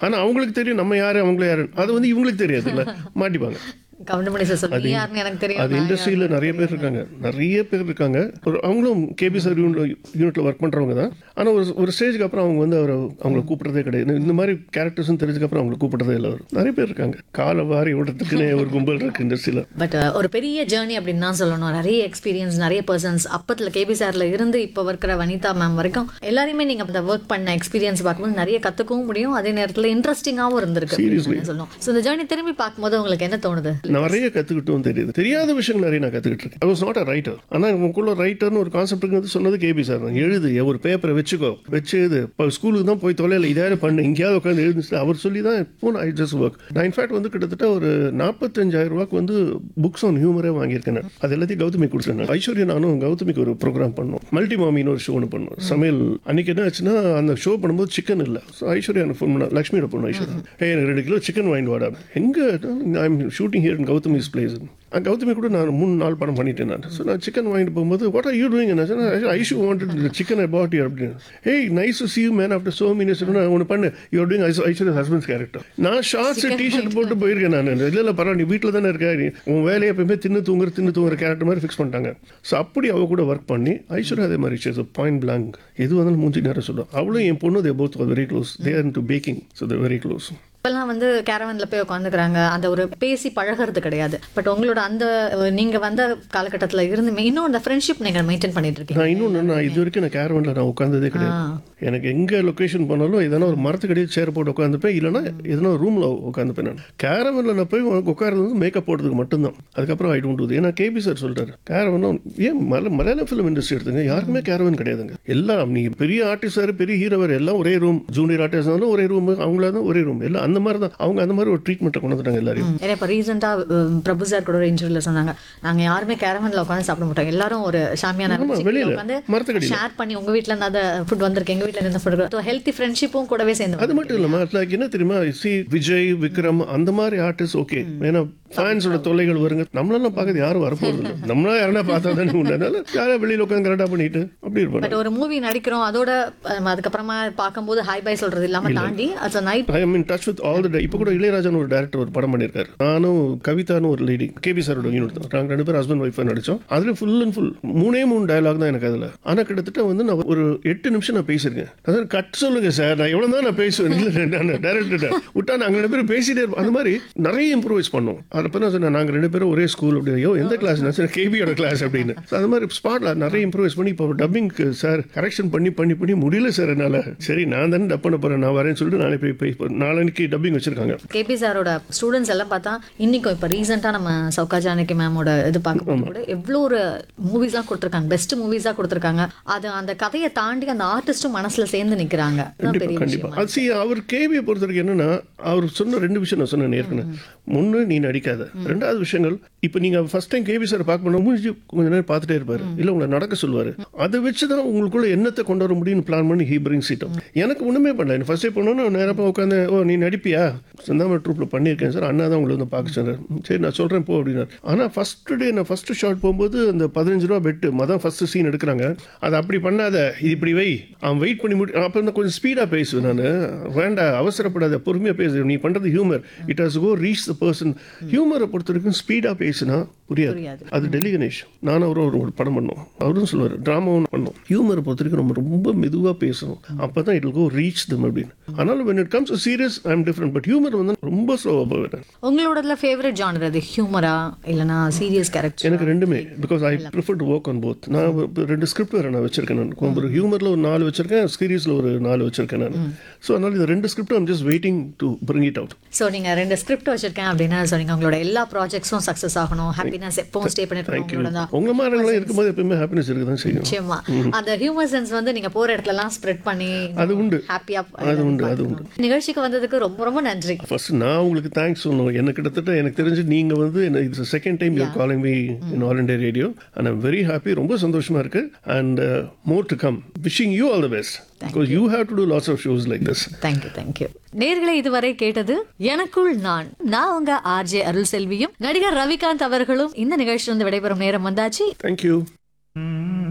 ஆனா அவங்களுக்கு தெரியும் நம்ம யாரு அவங்கள யாரு அது வந்து இவங்களுக்கு தெரியாது இல்ல மாட்டிப்பாங்க கவுண்டமணி சார் சொல்லி நீ யாருன்னு எனக்கு தெரியும் அது இண்டஸ்ட்ரியில் நிறைய பேர் இருக்காங்க நிறைய பேர் இருக்காங்க ஒரு அவங்களும் கேபி சார் யூனிட்ல ஒர்க் பண்றவங்க தான் ஆனா ஒரு ஒரு ஸ்டேஜ்க்கு அப்புறம் அவங்க வந்து அவரை அவங்கள கூப்பிடுறதே கிடையாது இந்த மாதிரி கேரக்டர்ஸும் தெரிஞ்சதுக்கு அப்புறம் அவங்களை கூப்பிடுறதே இல்லை அவர் நிறைய பேர் இருக்காங்க காலை வாரி விடுறதுக்குன்னே ஒரு கும்பல் இருக்கு இண்டஸ்ட்ரியில் பட் ஒரு பெரிய ஜேர்னி அப்படின்னு தான் சொல்லணும் நிறைய எக்ஸ்பீரியன்ஸ் நிறைய பர்சன்ஸ் அப்பத்துல கேபி சார்ல இருந்து இப்போ இருக்கிற வனிதா மேம் வரைக்கும் எல்லாரையுமே நீங்க அந்த ஒர்க் பண்ண எக்ஸ்பீரியன்ஸ் பார்க்கும்போது நிறைய கத்துக்கவும் முடியும் அதே நேரத்துல இன்ட்ரெஸ்டிங்காகவும் இருந்திருக்கு அப்படின்னு சொல்லணும் ஸோ இந்த ஜேர்னி திரும்பி பார்க்கும்போது உங்களுக்கு என்ன தோணுது நிறைய கத்துக்கிட்டும் தெரியுது தெரியாத விஷயங்கள் நிறைய நான் கத்துக்கிட்டு இருக்கேன் I was not a writer ஆனா உங்களுக்குள்ள ரைட்டர்னு ஒரு கான்செப்ட் சொன்னது கேபி சார் தான் எழுது ஒரு பேப்பரை வச்சுக்கோ வச்சு எழுது இப்போ ஸ்கூலுக்கு தான் போய் தொலைல இதாவது பண்ணு எங்கேயாவது உட்காந்து எழுதுச்சு அவர் சொல்லி தான் இப்போ ஐ ஜஸ்ட் ஒர்க் நான் இன்ஃபேக்ட் வந்து கிட்டத்தட்ட ஒரு நாற்பத்தஞ்சாயிரம் ரூபாய்க்கு வந்து புக்ஸ் ஆன் ஹியூமரே வாங்கியிருக்கேன் நான். அது எல்லாத்தையும் கௌதமி கொடுத்துருந்தேன் ஐஸ்வர்யா நானும் கௌதமிக்கு ஒரு ப்ரோக்ராம் பண்ணோம் மல்டி மாமின்னு ஒரு ஷோ ஒன்று பண்ணோம் சமையல் அன்னைக்கு என்ன ஆச்சுன்னா அந்த ஷோ பண்ணும்போது சிக்கன் இல்லை ஸோ ஐஸ்வர்யா எனக்கு ஃபோன் பண்ண லக்ஷ்மியோட பொண்ணு ஐஸ்வர்யா ஏ எனக்கு ரெண்டு கிலோ சிக்கன் வாங்கிட்டு வாடா எங்கே I am shooting here in Gautami's place Gautami கூட நான் மூணு நாள் படம் பண்ணிட்டேன் நான் ஸோ நான் சிக்கன் வாங்கிட்டு போகும்போது what are you doing Aishu wanted chicken about you அப்படின்னு ஏய் nice to see you man after so many ஒன்று பண்ணு you doing Aishwarya husband's character நான் ஷார்ட்ஸ் டிஷர்ட் போட்டு போயிருக்கேன் நான் இல்லை இல்லை பரவாயில்ல நீ வீட்டில் தானே இருக்க நீ உன் வேலையை எப்பயுமே தின்னு தூங்குற தின்னு தூங்குற கேரக்டர் மாதிரி ஃபிக்ஸ் பண்ணிட்டாங்க ஸோ அப்படி அவ கூட ஒர்க் பண்ணி ஐஸ்வர்யா அதே மாதிரி பாயிண்ட் பிளாங்க் எது வந்தாலும் மூஞ்சி நேரம் சொல்லும் அவளும் என் பொண்ணு they both very close there to packing so they very close இப்பெல்லாம் வந்து கேரவன்ல போய் உட்காந்துக்கிறாங்க அந்த ஒரு பேசி பழகிறது கிடையாது பட் உங்களோட அந்த அஹ், நீங்க வந்த காலகட்டத்துல இருந்து இன்னும் அந்த ஃப்ரெண்ட்ஷிப் நீங்க மெயின்டைன் பண்ணிட்டு இருக்கீங்க நான் இன்னொன்று நான் இது வரைக்கும் நான் கேரவனில் நான் உட்காந்ததே கிடையாது எனக்கு எங்கே லொக்கேஷன் போனாலும் எதனா ஒரு மரத்துக்கடியில் சேர் போட்டு உட்காந்துப்பேன் இல்லைனா எதனா ஒரு ரூமில் உட்காந்துப்பேன் நான் கேரவனில் நான் போய் உனக்கு உட்கார்றது வந்து மேக்கப் போடுறதுக்கு மட்டும்தான் அதுக்கப்புறம் ஐ டோன்ட் டூ ஏன்னா கேபி சார் சொல்லிட்டாரு கேரவனும் ஏன் மல மலையாள ஃபிலிம் இண்டஸ்ட்ரி எடுத்துங்க யாருக்குமே கேரவன் கிடையாதுங்க எல்லாம் நீ பெரிய ஆர்டிஸ்ட் வேறு பெரிய ஹீரோவர் எல்லாம் ஒரே ரூம் ஜூனியர் ஆர்டிஸ்ட் இருந்தாலும் ஒரே ரூம் அவங்களா தான் ஒரே ரூம் எல்லாம் அந்த மாதிரி தான் அவங்க அந்த மாதிரி ஒரு ட்ரீட்மெண்ட்டை கொண்டு வந்துட்டாங்க எல்லாரையும் ஏன்னா இப்போ ரீசெண்டாக பிரபு சார் கூட ஒரு இன்டர்வியூல சொன்னாங்க நாங்க யாருமே கேரவன்ல உட்காந்து சாப்பிட மாட்டோம் எல்லாரும் ஒரு ஷாமியான வெளியில, உட்காந்து மரத்துக்கடியில. ஷேர் பண்ணி உங்க வீட்ல இருந்து அந்த ஃபுட் வந்திருக்கு எங்க வீட்ல இருந்து ஃபுட் ஹெல்த்தி ஃப்ரெண்ட்ஷிப்பும் கூடவே சேர்ந்து அது மட்டும் இல்லாம லைக் என்ன தெரியுமா சி விஜய் விக்ரம் அந்த மாதிரி ஆர்டிஸ்ட் ஓகே ஏன்னா ஃபேன்ஸோட தொல்லைகள் வருங்க நம்மளெல்லாம் பார்க்கறது யாரும் வரப்போறது இல்லை நம்மளா யாரா பார்த்தா தானே உண்டு அதனால யாரா வெளியில உட்காந்து கரெக்டாக பண்ணிட்டு அப்படி இருப்பாங்க பட் ஒரு மூவி நடிக்கிறோம் அதோட அஹ், அதுக்கப்புறமா பார்க்கும்போது ஹாய் பை சொல்றது இல்லாம தாண்டி அட்ஸ் night I mean touch with all the இப்போ கூட இளையராஜன் ஒரு டேரக்டர் ஒரு படம் பண்ணியிருக்காரு நானும் கவிதான்னு ஒரு லேடி கேபி சாரோட யூனிட் தான் நாங்கள் ரெண்டு பேரும் ஹஸ்பண்ட் ஒய்ஃபாக நடிச்சோம் அதுல ஃபுல் அண்ட் ஃபுல் மூணே மூணு டயலாக் தான் எனக்கு அதில் ஆனால் கிட்டத்தட்ட வந்து நான் ஒரு எட்டு நிமிஷம் நான் பேசியிருக்கேன் அதாவது கட் சொல்லுங்க சார் நான் எவ்வளோ தான் நான் பேசுவேன் இல்லை நான் டேரக்டர்கிட்ட விட்டா நாங்கள் ரெண்டு பேரும் பேசிட்டே இருப்போம் அந்த மாதிரி நிறைய இம்ப்ரூவைஸ் பண்ணோம் அதை நான் சொன்னேன் நாங்கள் ரெண்டு பேரும் ஒரே ஸ்கூல் அப்படி ஐயோ எந்த கிளாஸ் சார் கேபியோட கிளாஸ் அப்படின்னு So, அது மாதிரி ஸ்பாட்ல நிறைய இம்ப்ரூவைஸ் பண்ணி இப்போ டப்பிங்க்கு சார் கரெக்ஷன் பண்ணி பண்ணி பண்ணி முடியல சார் என்னால் சரி நான் தானே டப் பண்ண போறேன் நான் வரேன்னு சொல்லிட்டு நாளை போய் போய் இப்போ நாளைக்கு டப்பிங் வச்சிருக்காங்க கேபி சாரோட ஸ்டூடெண்ட்ஸ் எல்லாம் பார்த்தா இன்னைக்கும் இப்போ ரீசெண்டாக நம்ம சௌகா ஜானகி மேமோட இது பார்க்கும்போது கூட எவ்வளோ ஒரு மூவிஸ்லாம் கொடுத்துருக்காங்க பெஸ்ட் மூவிஸாக கொடுத்துருக்காங்க அது அந்த கதையை தாண்டி அந்த ஆர்டிஸ்ட்டும் மனசுல சேர்ந்து நிற்கிறாங்க அதுதான் பெரிய கண்டிப்பா விஷயம் அது see, அவர் கேவியை பொறுத்த வரைக்கும் என்னன்னா அவர் சொன்ன ரெண்டு விஷயம் நான் சொன்னேன் ஏற்கனவே முன்னு நீ நடிக்காத ரெண்டாவது விஷயங்கள் இப்போ நீங்க ஃபர்ஸ்ட் டைம் கேவி சார் பார்க்க போனா முடிஞ்சு கொஞ்ச நேரம் பார்த்துட்டே இருப்பாரு இல்ல உங்களை நடக்க சொல்லுவாரு அதை வச்சு தான் உங்களுக்குள்ள என்னத்தை கொண்டு வர முடியும்னு பிளான் பண்ணி ஹீ பிரிங் சீட்டம் எனக்கு ஒண்ணுமே பண்ணல எனக்கு ஃபர்ஸ்ட் டே போனோன்னா நேரா போய் உட்காந்து ஓ நீ நடிப்பியா செந்தாமரை ட்ரூப்ல பண்ணியிருக்கேன் சார் அண்ணா தான் உங்களை வந்து பார்க்க சொன்னார் சரி நான் சொல்றேன் போ அப்படின்னாரு ஆனா ஃபர்ஸ்ட் டே நான் ஃபர்ஸ்ட் ஷாட் போகும்போது அந்த பதினஞ்சு ரூபா பெட்டு மொதல் ஃபர்ஸ்ட் சீன் எடுக்கிறாங்க அதை அப்படி பண்ணாத இது இப்படி வை அவன் வெயிட் பண்ணி முடி அப்போ இந்த கொஞ்சம் ஸ்பீடாக பேசுவேன் நான் வேண்டாம் அவசரப்படாத பொறுமையாக பேசு நீ பண்ணுறது humour it has go reach the person ஹியூமரை பொறுத்த வரைக்கும் ஸ்பீடாக பேசுனா புரியாது புரியாது. அது டெல்லி கணேஷ் நானும் அவரும் ஒரு- ஒரு படம் பண்ணோம் அவரும் சொல்லுவார் ட்ராமாவும் பண்ணோம் ஹியூமரை பொறுத்த வரைக்கும் நம்ம ரொம்ப மெதுவாக பேசணும் அப்போ தான் இட் கோ ரீச் தம் அப்படின்னு ஆனாலும் when it comes to serious I am different but humour வந்து ரொம்ப ஸ்லோவாக போவேன் உங்களோடதுல ஃபேவரட் ஜானர் அது ஹியூமரா இல்லைனா சீரியஸ் கேரக்டர் எனக்கு ரெண்டுமே because I prefer to work on both நான் இப்ப ரெண்டு ஸ்கிரிப்ட் வேறு நான் வச்சிருக்கேன் நான் ஒரு ஹியூமரில் ஒரு நாலு வச்சிருக்கேன் சீரியஸில் ஒரு நாலு வச்சிருக்கேன் நான் ஸோ அதனால இந்த ரெண்டு script I'm just waiting to bring it out so நீங்க ரெண்டு ஸ்கிரிப்ட் வச்சிருக்கேன் அப்படின்னா சொன்னீங்க உங்களோட எல்லா ப்ராஜெக்ட்ஸும் சக்ஸஸ் ஆகணும் ஹாப்பினஸ் எப்பவும் ஸ்டே பண்ணிருக்கணும் உங்களோட தான் உங்க மாதிரிலாம் இருக்கும்போது எப்பவுமே ஹாப்பினஸ் இருக்க தான் செய்யும் நிச்சயமா அந்த ஹியூமர் சென்ஸ் வந்து நீங்க போற இடத்துல எல்லாம் ஸ்ப்ரெட் பண்ணி அது உண்டு. ஹாப்பியா அது உண்டு, அது உண்டு. நிகழ்ச்சிக்கு வந்ததுக்கு ரொம்ப ரொம்ப நன்றி ஃபர்ஸ்ட் நான் உங்களுக்கு தேங்க்ஸ் சொல்லணும் எனக்கு கிட்டத்தட்ட எனக்கு தெரிஞ்சு நீங்க வந்து என்ன இது second time your calling me in All India Radio and I'm very happy ரொம்ப சந்தோஷமா இருக்கு and more to come wishing you all the best because you have to do lots of shows like this thank you thank you நேர்களை இதுவரை கேட்டது எனக்குள் நான் நான் உங்க ஆர்ஜே அருள் செல்வியும் நடிகர் ரவிகாந்த் அவர்களும் இந்த நிகழ்ச்சியிலிருந்து விடைபெறும் நேரம் வந்தாச்சு தேங்க்யூ